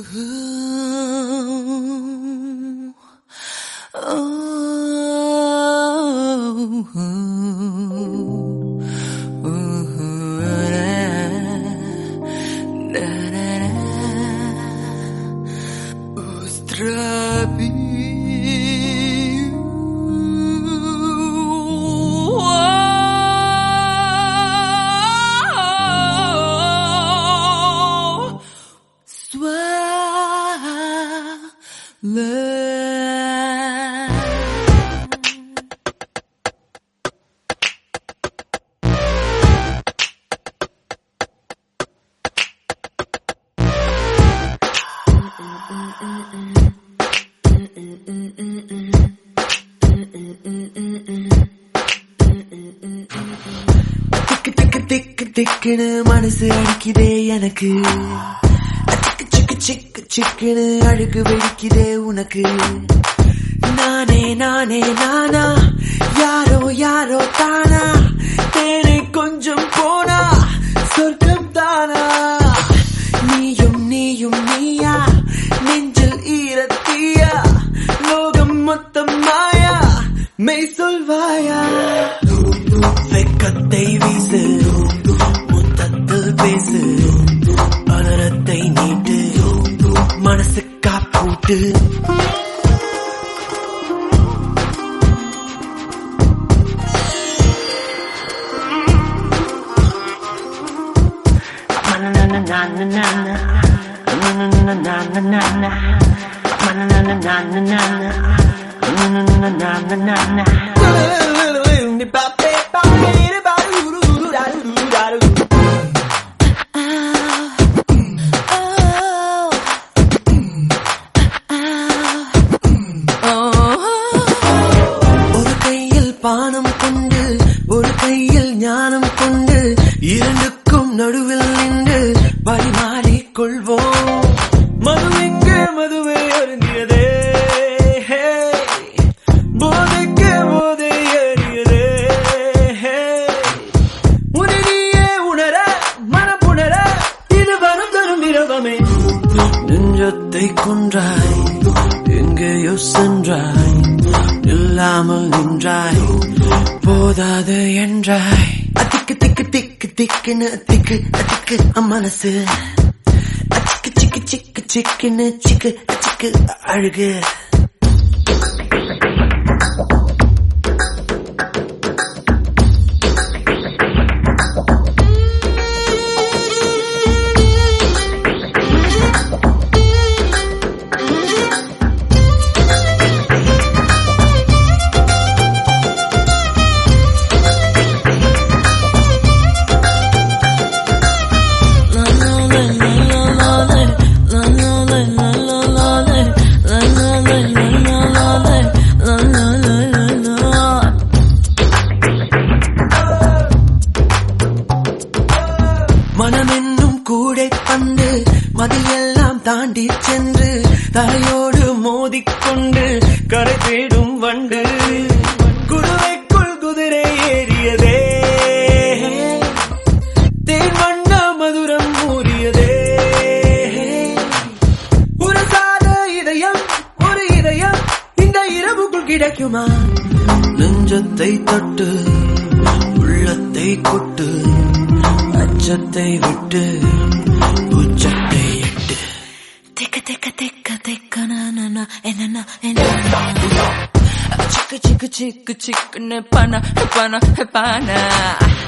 திக்கு திக்கு திக்கு திக்குன்னு மனசு அடிக்குதே எனக்கு சிக்கு சிக்கு சிக்கு சிக்குன்னு அழுகு வெடிக்குதே உனக்கு நானே நானே நானா யாரோ யாரோ தானா தேனை கொஞ்சம் போனா சொர்க்கம் தானா நீயும் நீயும் நீயா நெஞ்சில் ஈரத்தீயா லோகம் மொத்தம் மாயா மெய் சொல்வாயா வெக்கத்தை வீசு முத்தத்தில் பேசு பதரத்தை நீட்டு மனசு காப்பூட்டு ஒரு கையில் பானம் கொண்டு ஒரு கையில் ஞானம் கொண்டு இரண்டுக்கும் நடுவில் நின்று பரிமாறிக் கொள்வோம் மதுவெங்கு மதுவை அருந்தியதே போதைக்கு போதை ஏறியதே உனடியே உணர மனப்புணர இது வரும் தரும் இரவமே நெஞ்சத்தை கொன்றாய் எங்கேயோ சென்றாய் இல்லாமல் நின்றாய் போதாது என்றாய் திக்கு திக்கு திக்கு திக்குன்னு திக்கு திக்கு மனசு சிக்கு சிக்கு சிக்கு சிக்குன்னு சிக்கு சிக்கு அழுகு மனமென்னும் கூடை பந்து மதியெல்லாம் தாண்டி சென்று தலையோடு மோதிக்கொண்டு கரை தேடும் வண்டு குருவைக்குள் குதிரை ஏறியதே தேன் வண்ண மதுரம் ஊறியதே ஒரு சாத இதயம் ஒரு இதயம் இந்த இரவுக்குள் கிடைக்குமா நெஞ்சத்தை தொட்டு உள்ளத்தை கொட்டு அச்சத்தை விட்டு உச்சத்தை எட்டு Ticka ticka ticka ticka na na na na na na na. Chicka chicka chicka chicka ne pana pana pana.